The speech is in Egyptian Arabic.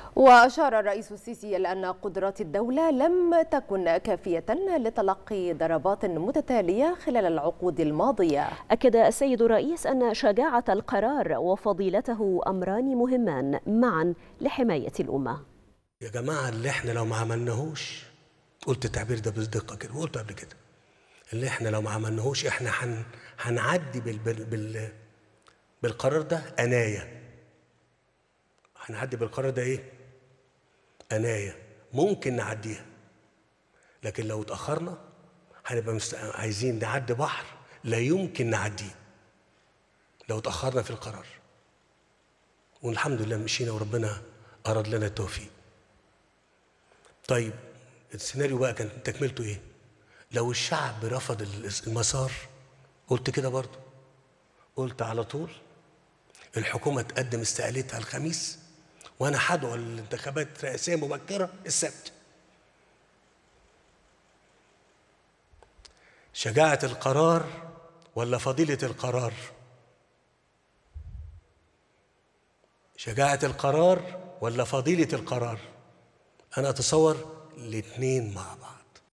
وأشار الرئيس السيسي إلى أن قدرات الدولة لم تكن كافية لتلقي ضربات متتالية خلال العقود الماضية أكد السيد الرئيس أن شجاعة القرار وفضيلته أمران مهمان معا لحماية الأمة يا جماعة اللي احنا لو ما عملناهوش قلت التعبير ده بدقة كده وقلته قبل كده اللي احنا لو ما عملناهوش احنا هن هنعدي بال بال بال بالقرار ده أناية هنعدي بالقرار ده ايه؟ أناية ممكن نعديها لكن لو اتأخرنا هنبقى مست... عايزين نعدي بحر لا يمكن نعديه لو اتأخرنا في القرار والحمد لله مشينا وربنا أراد لنا التوفيق طيب السيناريو بقى كان تكملته ايه لو الشعب رفض المسار قلت كده برضو قلت على طول الحكومة تقدم استقالتها الخميس وأنا هدعو الانتخابات رئاسية مبكرة السبت شجاعة القرار ولا فضيلة القرار شجاعة القرار ولا فضيلة القرار أنا أتصور الاتنين مع بعض